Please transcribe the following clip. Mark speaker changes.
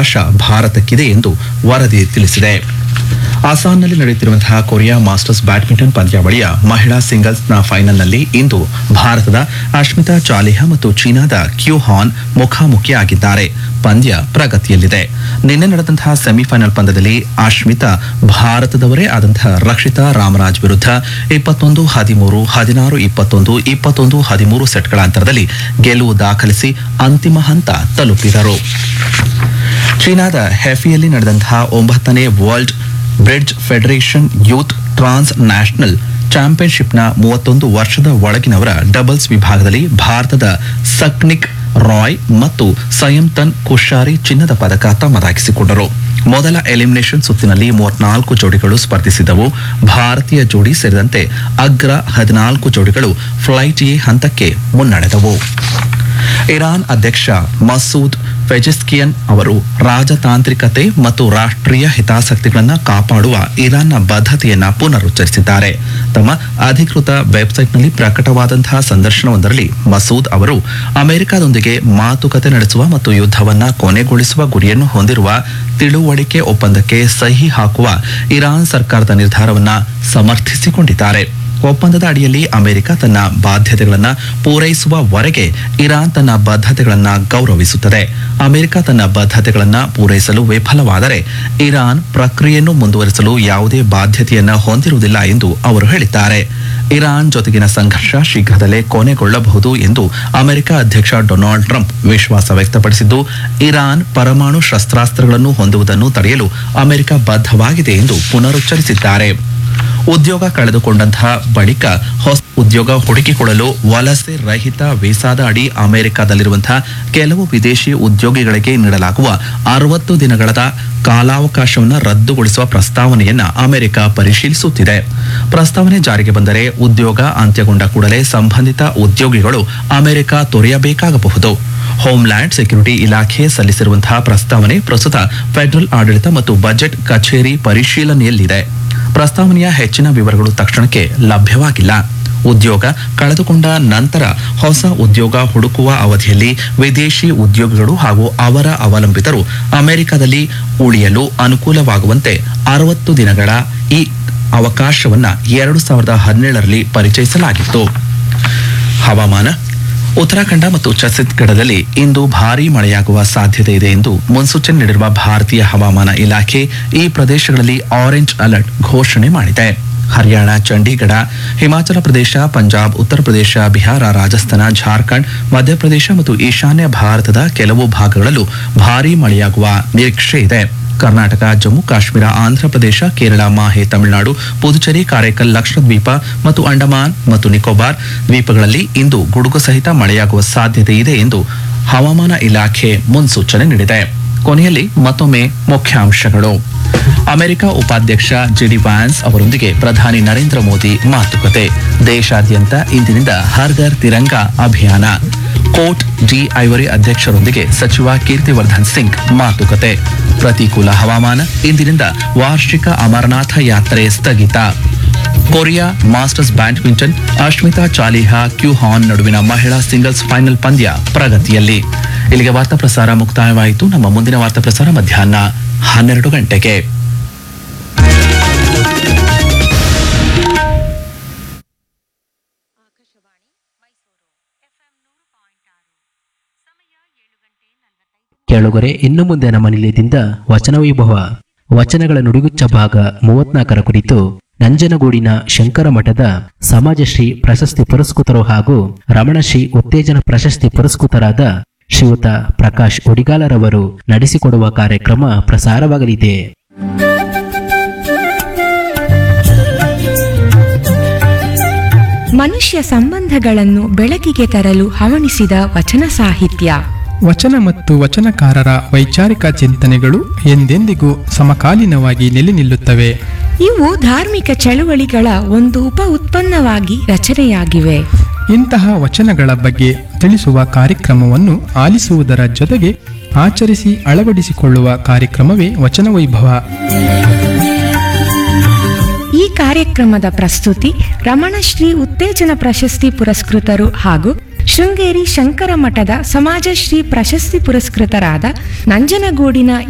Speaker 1: ಅವಕಾಶ ಭಾರತಕ್ಕಿದೆ ಎಂದು ವರದಿ ತಿಳಿಸಿದೆ ಅಸ್ಸಾಂನಲ್ಲಿ ನಡೆಯುತ್ತಿರುವಂತಹ ಕೊರಿಯಾ ಮಾಸ್ಟರ್ಸ್ ಬ್ಯಾಡ್ಮಿಂಟನ್ ಪಂದ್ಯಾವಳಿಯ ಮಹಿಳಾ ಸಿಂಗಲ್ಸ್ನ ಫೈನಲ್ನಲ್ಲಿ ಇಂದು ಭಾರತದ ಅಶ್ಮಿತಾ ಚಾಲಿಹಾ ಮತ್ತು ಚೀನಾದ ಕ್ಯೂ ಹಾನ್ ಮುಖಾಮುಖಿಯಾಗಿದ್ದಾರೆ ಪಂದ್ಯ ಪ್ರಗತಿಯಲ್ಲಿದೆ ನಿನ್ನೆ ನಡೆದಂತಹ ಸೆಮಿಫೈನಲ್ ಪಂದ್ಯದಲ್ಲಿ ಅಶ್ಮಿತಾ ಭಾರತದವರೇ ಆದಂತಹ ರಕ್ಷಿತಾ ರಾಮರಾಜ್ ವಿರುದ್ಧ ಇಪ್ಪತ್ತೊಂದು ಹದಿಮೂರು ಹದಿನಾರು ಇಪ್ಪತ್ತೊಂದು ಇಪ್ಪತ್ತೊಂದು ಹದಿಮೂರು ಸೆಟ್ಗಳ ಅಂತರದಲ್ಲಿ ಗೆಲುವು ದಾಖಲಿಸಿ ಅಂತಿಮ ಹಂತ ತಲುಪಿದರು ಚೀನಾದ ಹೆಫಿಯಲ್ಲಿ ನಡೆದಂತಹ ಒಂಬತ್ತನೇ world bridge federation youth trans national ಚಾಂಪಿಯನ್ಶಿಪ್ನ ಮೂವತ್ತೊಂದು ವರ್ಷದ ಒಳಗಿನವರ ಡಬಲ್ಸ್ ವಿಭಾಗದಲ್ಲಿ ಭಾರತದ ಸಕ್ನಿಕ್ ರಾಯ್ ಮತ್ತು ಸಂಯಂತನ್ ಕುಶಾರಿ ಚಿನ್ನದ ಪದಕ ತಮ್ಮದಾಗಿಸಿಕೊಂಡರು ಮೊದಲ ಎಲಿಮಿನೇಷನ್ ಸುತ್ತಿನಲ್ಲಿ ಮೂವತ್ನಾಲ್ಕು ಜೋಡಿಗಳು ಸ್ಪರ್ಧಿಸಿದವು ಭಾರತೀಯ ಜೋಡಿ ಸೇರಿದಂತೆ ಅಗ್ರ ಹದಿನಾಲ್ಕು ಜೋಡಿಗಳು ಫ್ಲೈಟ್ ಎ ಹಂತಕ್ಕೆ ಮುನ್ನಡೆದವು ಇರಾನ್ ಅಧ್ಯಕ್ಷ ಮಸೂದ್ ಫೆಜಿಸ್ಕಿಯನ್ ಅವರು ರಾಜತಾಂತ್ರಿಕತೆ ಮತ್ತು ರಾಷ್ಟ್ರೀಯ ಹಿತಾಸಕ್ತಿಗಳನ್ನು ಕಾಪಾಡುವ ಇರಾನ್ನ ಬದ್ಧತೆಯನ್ನ ಪುನರುಚ್ಚರಿಸಿದ್ದಾರೆ ತಮ್ಮ ಅಧಿಕೃತ ವೆಬ್ಸೈಟ್ನಲ್ಲಿ ಪ್ರಕಟವಾದಂತಹ ಸಂದರ್ಶನವೊಂದರಲ್ಲಿ ಮಸೂದ್ ಅವರು ಅಮೆರಿಕದೊಂದಿಗೆ ಮಾತುಕತೆ ನಡೆಸುವ ಮತ್ತು ಯುದ್ಧವನ್ನ ಕೊನೆಗೊಳಿಸುವ ಗುರಿಯನ್ನು ಹೊಂದಿರುವ ತಿಳುವಳಿಕೆ ಒಪ್ಪಂದಕ್ಕೆ ಸಹಿ ಹಾಕುವ ಇರಾನ್ ಸರ್ಕಾರದ ನಿರ್ಧಾರವನ್ನ ಸಮರ್ಥಿಸಿಕೊಂಡಿದ್ದಾರೆ ಒಪ್ಪಂದದ ಅಡಿಯಲ್ಲಿ ಅಮೆರಿಕ ತನ್ನ ಬಾಧ್ಯತೆಗಳನ್ನು ಪೂರೈಸುವವರೆಗೆ ಇರಾನ್ ತನ್ನ ಬದ್ಧತೆಗಳನ್ನು ಗೌರವಿಸುತ್ತದೆ ಅಮೆರಿಕ ತನ್ನ ಬದ್ಧತೆಗಳನ್ನು ಪೂರೈಸಲು ವಿಫಲವಾದರೆ ಇರಾನ್ ಪ್ರಕ್ರಿಯೆಯನ್ನು ಮುಂದುವರಿಸಲು ಯಾವುದೇ ಬಾಧ್ಯತೆಯನ್ನು ಹೊಂದಿರುವುದಿಲ್ಲ ಎಂದು ಅವರು ಹೇಳಿದ್ದಾರೆ ಇರಾನ್ ಜೊತೆಗಿನ ಸಂಘರ್ಷ ಶೀಘ್ರದಲ್ಲೇ ಕೊನೆಗೊಳ್ಳಬಹುದು ಎಂದು ಅಮೆರಿಕ ಅಧ್ಯಕ್ಷ ಡೊನಾಲ್ಡ್ ಟ್ರಂಪ್ ವಿಶ್ವಾಸ ವ್ಯಕ್ತಪಡಿಸಿದ್ದು ಇರಾನ್ ಪರಮಾಣು ಶಸ್ತ್ರಾಸ್ತ್ರಗಳನ್ನು ಹೊಂದುವುದನ್ನು ತಡೆಯಲು ಅಮೆರಿಕ ಬದ್ಧವಾಗಿದೆ ಎಂದು ಪುನರುಚ್ಚರಿಸಿದ್ದಾರೆ ಉದ್ಯೋಗ ಕಳೆದುಕೊಂಡಂತಹ ಬಳಿಕ ಹೊಸ ಉದ್ಯೋಗ ಹುಡುಕಿಕೊಳ್ಳಲು ವಲಸೆ ರಹಿತ ವೀಸಾದ ಅಡಿ ಅಮೆರಿಕದಲ್ಲಿರುವಂತಹ ಕೆಲವು ವಿದೇಶಿ ಉದ್ಯೋಗಿಗಳಿಗೆ ನೀಡಲಾಗುವ ಅರವತ್ತು ದಿನಗಳ ಕಾಲಾವಕಾಶವನ್ನು ರದ್ದುಗೊಳಿಸುವ ಪ್ರಸ್ತಾವನೆಯನ್ನ ಅಮೆರಿಕ ಪರಿಶೀಲಿಸುತ್ತಿದೆ ಪ್ರಸ್ತಾವನೆ ಜಾರಿಗೆ ಬಂದರೆ ಉದ್ಯೋಗ ಅಂತ್ಯಗೊಂಡ ಕೂಡಲೇ ಸಂಬಂಧಿತ ಉದ್ಯೋಗಿಗಳು ಅಮೆರಿಕ ತೊರೆಯಬೇಕಾಗಬಹುದು ಹೋಮ್ಲ್ಯಾಂಡ್ ಸೆಕ್ಯೂರಿಟಿ ಇಲಾಖೆ ಸಲ್ಲಿಸಿರುವಂತಹ ಪ್ರಸ್ತಾವನೆ ಪ್ರಸ್ತುತ ಫೆಡರಲ್ ಆಡಳಿತ ಮತ್ತು ಬಜೆಟ್ ಕಚೇರಿ ಪರಿಶೀಲನೆಯಲ್ಲಿದೆ ಪ್ರಸ್ತಾವನೆಯ ಹೆಚ್ಚಿನ ವಿವರಗಳು ತಕ್ಷಣಕ್ಕೆ ಲಭ್ಯವಾಗಿಲ್ಲ ಉದ್ಯೋಗ ಕಳೆದುಕೊಂಡ ನಂತರ ಹೊಸ ಉದ್ಯೋಗ ಹುಡುಕುವ ಅವಧಿಯಲ್ಲಿ ವಿದೇಶಿ ಉದ್ಯೋಗಿಗಳು ಹಾಗೂ ಅವರ ಅವಲಂಬಿತರು ಅಮೆರಿಕದಲ್ಲಿ ಉಳಿಯಲು ಅನುಕೂಲವಾಗುವಂತೆ ಅರವತ್ತು ದಿನಗಳ ಈ ಅವಕಾಶವನ್ನ ಎರಡು ಸಾವಿರದ ಹದಿನೇಳರಲ್ಲಿ ಪರಿಚಯಿಸಲಾಗಿತ್ತು ಹವಾಮಾನ ಉತ್ತರಾಖಂಡ ಮತ್ತು ಛತ್ತೀಸ್ಗಢದಲ್ಲಿ ಇಂದು ಭಾರೀ ಮಳೆಯಾಗುವ ಸಾಧ್ಯತೆ ಇದೆ ಎಂದು ಮುನ್ಸೂಚನೆ ನೀಡಿರುವ ಭಾರತೀಯ ಹವಾಮಾನ ಇಲಾಖೆ ಈ ಪ್ರದೇಶಗಳಲ್ಲಿ ಆರೆಂಜ್ ಅಲರ್ಟ್ ಘೋಷಣೆ ಮಾಡಿದೆ ಹರಿಯಾಣ ಚಂಡೀಗಢ ಹಿಮಾಚಲ ಪ್ರದೇಶ ಪಂಜಾಬ್ ಉತ್ತರ ಪ್ರದೇಶ ಬಿಹಾರ ರಾಜಸ್ಥಾನ ಜಾರ್ಖಂಡ್ ಮಧ್ಯಪ್ರದೇಶ ಮತ್ತು ಈಶಾನ್ಯ ಭಾರತದ ಕೆಲವು ಭಾಗಗಳಲ್ಲೂ ಭಾರೀ ಮಳೆಯಾಗುವ ನಿರೀಕ್ಷೆ ಇದೆ ಕರ್ನಾಟಕ ಜಮ್ಮು ಕಾಶ್ಮೀರ ಆಂಧ್ರಪ್ರದೇಶ ಕೇರಳ ಮಾಹೆ ತಮಿಳುನಾಡು ಪುದುಚೇರಿ ಕಾರೈಕಲ್ ಲಕ್ಷದ್ವೀಪ ಮತ್ತು ಅಂಡಮಾನ್ ಮತ್ತು ನಿಕೋಬಾರ್ ದ್ವೀಪಗಳಲ್ಲಿ ಇಂದು ಗುಡುಗು ಸಹಿತ ಮಳೆಯಾಗುವ ಸಾಧ್ಯತೆ ಇದೆ ಎಂದು ಹವಾಮಾನ ಇಲಾಖೆ ಮುನ್ಸೂಚನೆ ನೀಡಿದೆ ಕೊನೆಯಲ್ಲಿ ಮತ್ತೊಮ್ಮೆ ಮುಖ್ಯಾಂಶಗಳು ಅಮೆರಿಕ ಉಪಾಧ್ಯಕ್ಷ ಜೆಡಿ ವ್ಯಾನ್ಸ್ ಅವರೊಂದಿಗೆ ಪ್ರಧಾನಿ ನರೇಂದ್ರ ಮೋದಿ ಮಾತುಕತೆ ದೇಶಾದ್ಯಂತ ಇಂದಿನಿಂದ ಹರ್ ಘರ್ ತಿರಂಗ ಅಭಿಯಾನ ಕೋಟ್ ಡಿ ಐವರಿ ಅಧ್ಯಕ್ಷರೊಂದಿಗೆ ಸಚಿವ ಕೀರ್ತಿವರ್ಧನ್ ಸಿಂಗ್ ಮಾತುಕತೆ ಪ್ರತಿಕೂಲ ಹವಾಮಾನ ಇಂದಿನಿಂದ ವಾರ್ಷಿಕ ಅಮರನಾಥ ಯಾತ್ರೆ ಸ್ಥಗಿತ Korea masters badminton Ashmita Chaliha ಕ್ಯೂ ಹಾನ್ ನಡುವಿನ ಮಹಿಳಾ ಸಿಂಗಲ್ಸ್ ಫೈನಲ್ ಪಂದ್ಯ ಪ್ರಗತಿಯಲ್ಲಿ ಇಲ್ಲಿಗೆ ವಾರ್ತಾ ಪ್ರಸಾರ ಮುಕ್ತಾಯವಾಯಿತು ನಮ್ಮ ಮುಂದಿನ ವಾರ್ತಾ ಪ್ರಸಾರ ಮಧ್ಯಾಹ್ನ ಹನ್ನೆರಡು ಗಂಟೆಗೆ
Speaker 2: ಕೇಳುಗರೆ ಇನ್ನು ಮುಂದೆ ನಮ್ಮ ನಿಲಯದಿಂದ ವಚನ ವೈಭವ ವಚನಗಳ ನುಡಿಗುಚ್ಚ ಭಾಗ ಮೂವತ್ನಾಲ್ಕರ ಕುರಿತು ನಂಜನಗೂಡಿನ ಶಂಕರ ಮಠದ ಸಮಾಜಶ್ರೀ ಪ್ರಶಸ್ತಿ ಪುರಸ್ಕೃತರು ಹಾಗೂ ರಮಣಶ್ರೀ ಉತ್ತೇಜನ ಪ್ರಶಸ್ತಿ ಪುರಸ್ಕೃತರಾದ ಶ್ರೀಯುತ ಪ್ರಕಾಶ್ ಉಡಿಗಾಲರವರು ನಡೆಸಿಕೊಡುವ ಕಾರ್ಯಕ್ರಮ ಪ್ರಸಾರವಾಗಲಿದೆ
Speaker 3: ಮನುಷ್ಯ ಸಂಬಂಧಗಳನ್ನು ಬೆಳಕಿಗೆ ತರಲು ಹವಣಿಸಿದ ವಚನ ಸಾಹಿತ್ಯ
Speaker 4: ವಚನ ಮತ್ತು ವಚನಕಾರರ ವೈಚಾರಿಕ ಚಿಂತನೆಗಳು ಎಂದೆಂದಿಗೂ ಸಮಕಾಲೀನವಾಗಿ ನೆಲೆ ನಿಲ್ಲುತ್ತವೆ
Speaker 3: ಇವು ಧಾರ್ಮಿಕ ಚಳುವಳಿಗಳ ಒಂದು ಉಪ ಉತ್ಪನ್ನವಾಗಿ ರಚನೆಯಾಗಿವೆ
Speaker 4: ಇಂತಹ ವಚನಗಳ ಬಗ್ಗೆ ತಿಳಿಸುವ ಕಾರ್ಯಕ್ರಮವನ್ನು ಆಲಿಸುವುದರ ಜೊತೆಗೆ ಆಚರಿಸಿ ಅಳವಡಿಸಿಕೊಳ್ಳುವ ಕಾರ್ಯಕ್ರಮವೇ ವಚನ ವೈಭವ
Speaker 3: ಈ ಕಾರ್ಯಕ್ರಮದ ಪ್ರಸ್ತುತಿ ರಮಣಶ್ರೀ ಉತ್ತೇಜನ ಪ್ರಶಸ್ತಿ ಪುರಸ್ಕೃತರು ಹಾಗೂ ಶೃಂಗೇರಿ ಶಂಕರ ಮಠದ ಸಮಾಜಶ್ರೀ ಪ್ರಶಸ್ತಿ ಪುರಸ್ಕೃತರಾದ ನಂಜನಗೂಡಿನ